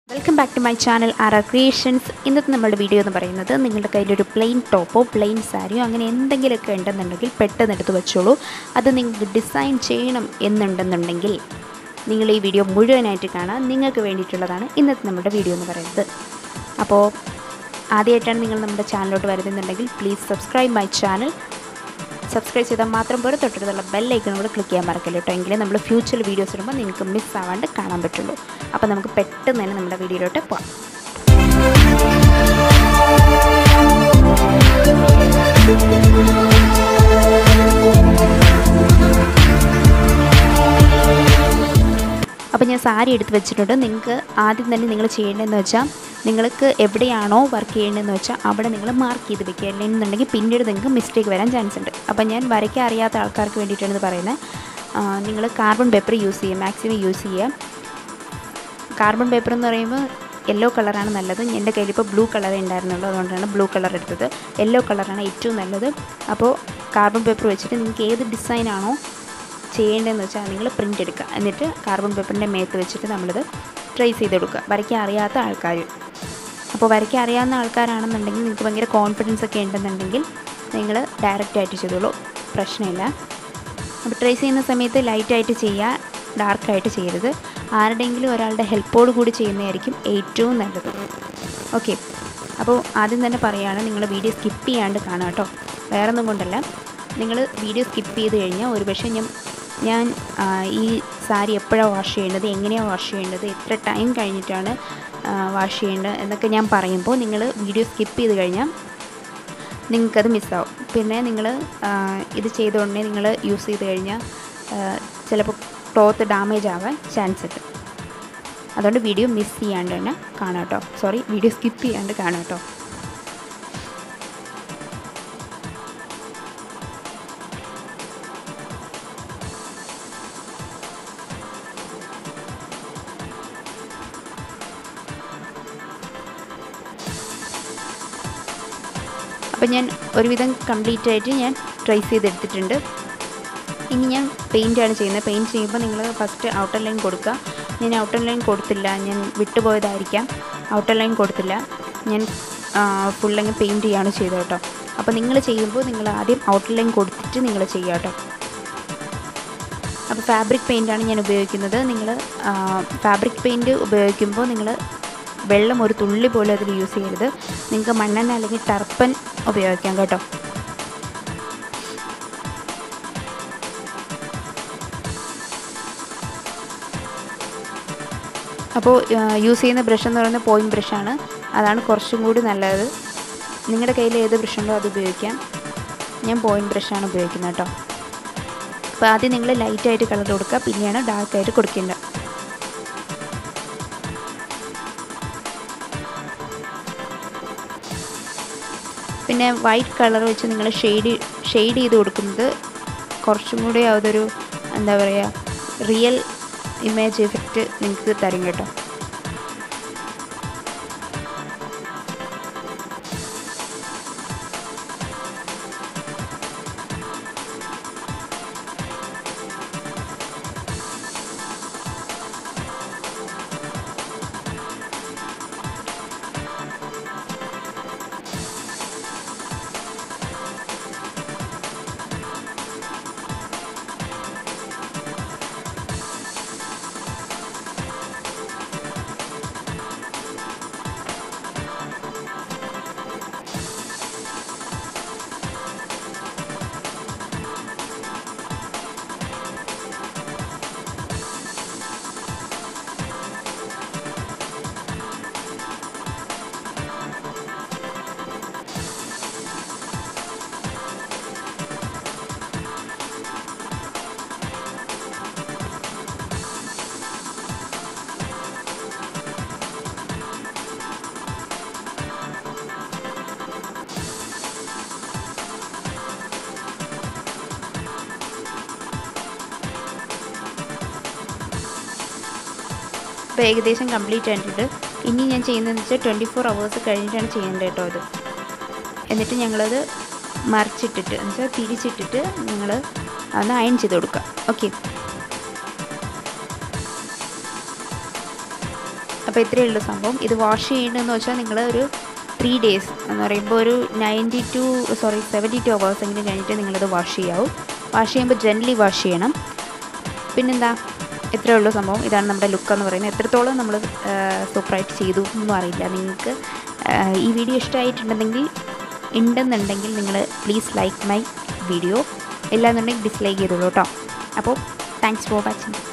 welcome back to my channel R R creations ഇന്നത്തെ നമ്മുടെ video എന്ന് പറയുന്നത് നിങ്ങളുടെ കയ്യിലൊരു പ്ലെയിൻ ടോപ്പോ പ്ലെയിൻ സാരിയോ അങ്ങനെ എന്തെങ്കിലുമൊക്കെ ഉണ്ടെന്നുണ്ടെങ്കിൽ പെട്ടെന്ന് എടുത്ത് വെച്ചോളൂ അത് നിങ്ങൾക്ക് ഡിസൈൻ ചെയ്യണം എന്നുണ്ടെന്നുണ്ടെങ്കിൽ നിങ്ങൾ ഈ വീഡിയോ മുഴുവനായിട്ട് കാണാൻ നിങ്ങൾക്ക് വേണ്ടിയിട്ടുള്ളതാണ് ഇന്നത്തെ നമ്മുടെ വീഡിയോ എന്ന് പറയുന്നത് അപ്പോൾ ആദ്യമായിട്ടാണ് നിങ്ങൾ നമ്മുടെ ചാനലിലോട്ട് വരുന്നുണ്ടെങ്കിൽ please subscribe my channel subscribe ചെയ്താൽ മാത്രം പോരെ തൊട്ടടുത്തുള്ള ബെല്ലൈക്കൺ കൂടെ ക്ലിക്ക് ചെയ്യാൻ മറക്കല്ലോ കേട്ടോ എങ്കിലേ നമ്മൾ ഫ്യൂച്ചറിൽ വീഡിയോസ് ഇടുമ്പോൾ നിങ്ങൾക്ക് മിസ് ആവാണ്ട് കാണാൻ പറ്റുള്ളൂ അപ്പോൾ നമുക്ക് പെട്ടെന്ന് തന്നെ നമ്മുടെ വീഡിയോയിലോട്ട് പോകാം അപ്പോൾ ഞാൻ സാരി എടുത്ത് വെച്ചിട്ടുണ്ട് നിങ്ങൾക്ക് ആദ്യം തന്നെ നിങ്ങൾ ചെയ്യേണ്ടതെന്ന് വെച്ചാൽ നിങ്ങൾക്ക് എവിടെയാണോ വർക്ക് ചെയ്യേണ്ടതെന്ന് വെച്ചാൽ അവിടെ നിങ്ങൾ മാർക്ക് ചെയ്ത് വെക്കുക അല്ലെന്നുണ്ടെങ്കിൽ പിന്നീട് നിങ്ങൾക്ക് മിസ്റ്റേക്ക് വരാൻ ചാൻസ് ഉണ്ട് അപ്പോൾ ഞാൻ വരയ്ക്കാൻ അറിയാത്ത ആൾക്കാർക്ക് വേണ്ടിയിട്ടാണ് ഇത് പറയുന്നത് നിങ്ങൾ കാർബൺ പേപ്പർ യൂസ് ചെയ്യുക മാക്സിമം യൂസ് ചെയ്യുക കാർബൺ പേപ്പർ എന്ന് പറയുമ്പോൾ യെല്ലോ കളറാണ് നല്ലത് എൻ്റെ കയ്യിൽ ഇപ്പോൾ ബ്ലൂ കളറേ ഉണ്ടായിരുന്നുള്ളൂ അതുകൊണ്ടാണ് ബ്ലൂ കളർ എടുത്തത് യെല്ലോ കളറാണ് ഏറ്റവും നല്ലത് അപ്പോൾ കാർബൺ പേപ്പർ വെച്ചിട്ട് നിങ്ങൾക്ക് ഏത് ഡിസൈനാണോ ചെയ്യേണ്ടതെന്ന് വെച്ചാൽ നിങ്ങൾ പ്രിൻ്റ് എടുക്കുക എന്നിട്ട് കാർബൺ പേപ്പറിൻ്റെ മേത്ത് വെച്ചിട്ട് നമ്മളിത് ട്രേസ് ചെയ്തെടുക്കുക വരയ്ക്കാൻ അറിയാത്ത ആൾക്കാർ അപ്പോൾ വരയ്ക്കാൻ അറിയാവുന്ന ആൾക്കാരാണെന്നുണ്ടെങ്കിൽ നിങ്ങൾക്ക് ഭയങ്കര കോൺഫിഡൻസ് ഒക്കെ ഉണ്ടെന്നുണ്ടെങ്കിൽ നിങ്ങൾ ഡയറക്റ്റായിട്ട് ചെയ്തോളൂ പ്രശ്നമില്ല അപ്പോൾ ട്രേസ് ചെയ്യുന്ന സമയത്ത് ലൈറ്റായിട്ട് ചെയ്യുക ഡാർക്കായിട്ട് ചെയ്യരുത് ആരുടെയെങ്കിലും ഒരാളുടെ ഹെൽപ്പോട് കൂടി ചെയ്യുന്നതായിരിക്കും ഏറ്റവും നല്ലത് ഓക്കെ അപ്പോൾ ആദ്യം തന്നെ പറയുകയാണ് നിങ്ങൾ വീഡിയോ സ്കിപ്പ് ചെയ്യാണ്ട് കാണാം കേട്ടോ വേറൊന്നും കൊണ്ടല്ല നിങ്ങൾ വീഡിയോ സ്കിപ്പ് ചെയ്ത് കഴിഞ്ഞാൽ ഒരുപക്ഷെ ഞാൻ ഞാൻ ഈ സാരി എപ്പോഴാണ് വാഷ് ചെയ്യേണ്ടത് എങ്ങനെയാണ് വാഷ് ചെയ്യേണ്ടത് എത്ര ടൈം കഴിഞ്ഞിട്ടാണ് വാഷ് ചെയ്യേണ്ടത് എന്നൊക്കെ ഞാൻ പറയുമ്പോൾ നിങ്ങൾ വീഡിയോ സ്കിപ്പ് ചെയ്ത് കഴിഞ്ഞാൽ നിങ്ങൾക്കത് മിസ്സാവും പിന്നെ നിങ്ങൾ ഇത് ചെയ്തുകൊണ്ടേ നിങ്ങൾ യൂസ് ചെയ്ത് കഴിഞ്ഞാൽ ചിലപ്പോൾ ക്ലോത്ത് ഡാമേജ് ആവാൻ ചാൻസ് ഉണ്ട് അതുകൊണ്ട് വീഡിയോ മിസ് ചെയ്യാണ്ട് തന്നെ കാണാം കേട്ടോ സോറി വീഡിയോ സ്കിപ്പ് ചെയ്യാണ്ട് കാണാം കേട്ടോ അപ്പോൾ ഞാൻ ഒരുവിധം കംപ്ലീറ്റ് ആയിട്ട് ഞാൻ ട്രേസ് ചെയ്തെടുത്തിട്ടുണ്ട് ഇനി ഞാൻ പെയിൻറ്റാണ് ചെയ്യുന്നത് പെയിൻറ്റ് ചെയ്യുമ്പോൾ നിങ്ങൾ ഫസ്റ്റ് ഔട്ടർ ലൈൻ കൊടുക്കുക ഞാൻ ഔട്ടർ ലൈൻ കൊടുത്തില്ല ഞാൻ വിട്ടുപോയതായിരിക്കാം ഔട്ടർ ലൈൻ കൊടുത്തില്ല ഞാൻ ഫുള്ളങ്ങ് പെയിൻറ്റ് ചെയ്യാണ് ചെയ്തത് കേട്ടോ അപ്പോൾ നിങ്ങൾ ചെയ്യുമ്പോൾ നിങ്ങൾ ആദ്യം ഔട്ടർ ലൈൻ കൊടുത്തിട്ട് നിങ്ങൾ ചെയ്യുക കേട്ടോ അപ്പോൾ ഫാബ്രിക് പെയിൻറ്റാണ് ഞാൻ ഉപയോഗിക്കുന്നത് നിങ്ങൾ ഫാബ്രിക് പെയിൻറ്റ് ഉപയോഗിക്കുമ്പോൾ നിങ്ങൾ വെള്ളം ഒരു തുള്ളി പോലും അതിൽ യൂസ് ചെയ്യരുത് നിങ്ങൾക്ക് മണ്ണെണ്ണ അല്ലെങ്കിൽ ടർപ്പൻ ഉപയോഗിക്കാം കേട്ടോ അപ്പോൾ യൂസ് ചെയ്യുന്ന ബ്രഷ് എന്ന് പറയുന്നത് പോയിൻറ്റ് ബ്രഷാണ് അതാണ് കുറച്ചും കൂടി നല്ലത് നിങ്ങളുടെ കയ്യിൽ ഏത് ബ്രഷുണ്ടോ അത് ഉപയോഗിക്കാം ഞാൻ പോയിൻറ്റ് ബ്രഷാണ് ഉപയോഗിക്കുന്നത് കേട്ടോ അപ്പോൾ ആദ്യം നിങ്ങൾ ലൈറ്റായിട്ട് കളർ കൊടുക്കുക പിന്നെയാണ് ഡാർക്കായിട്ട് കൊടുക്കേണ്ടത് പിന്നെ വൈറ്റ് കളർ വെച്ച് നിങ്ങൾ ഷെയ്ഡ് ഷെയ്ഡ് ചെയ്ത് കൊടുക്കുന്നത് കുറച്ചും കൂടി അതൊരു എന്താ പറയുക റിയൽ ഇമേജ് എഫക്റ്റ് നിങ്ങൾക്ക് തരും കേട്ടോ ഇപ്പോൾ ഏകദേശം കംപ്ലീറ്റ് ആയിട്ടുണ്ട് ഇനി ഞാൻ ചെയ്യുന്നതെന്ന് വെച്ചാൽ ട്വൻറ്റി ഫോർ അവേഴ്സ് കഴിഞ്ഞിട്ടാണ് ചെയ്യേണ്ടത് കേട്ടോ അത് എന്നിട്ട് ഞങ്ങളത് മറിച്ചിട്ടിട്ട് എന്ന് വെച്ചാൽ തിരിച്ചിട്ടിട്ട് നിങ്ങൾ ഒന്ന് അയൺ ചെയ്ത് കൊടുക്കുക ഓക്കെ അപ്പോൾ ഇത്രയേ ഉള്ളൂ സംഭവം ഇത് വാഷ് ചെയ്യേണ്ടതെന്ന് വെച്ചാൽ നിങ്ങൾ ഒരു ത്രീ ഡേയ്സ് എന്ന് പറയുമ്പോൾ ഒരു ninety two sorry seventy two hours എങ്കിലും കഴിഞ്ഞിട്ട് നിങ്ങളിത് വാഷ് ചെയ്യാവും വാഷ് ചെയ്യുമ്പോൾ ജെൻലി വാഷ് ചെയ്യണം പിന്നെന്താ ഇത്രയേ ഉള്ളൂ സംഭവം ഇതാണ് നമ്മുടെ ലുക്ക് എന്ന് പറയുന്നത് എത്രത്തോളം നമ്മൾ സൂപ്പറായിട്ട് ചെയ്തു ഒന്നും അറിയില്ല നിങ്ങൾക്ക് ഈ വീഡിയോ ഇഷ്ടമായിട്ടുണ്ടെങ്കിൽ ഉണ്ടെന്നുണ്ടെങ്കിൽ നിങ്ങൾ പ്ലീസ് ലൈക്ക് മൈ വീഡിയോ ഇല്ലാന്നുണ്ടെങ്കിൽ ഡിസ്ലൈക്ക് ചെയ്തോളൂ കേട്ടോ അപ്പോൾ താങ്ക്സ് ഫോർ വാച്ചിങ്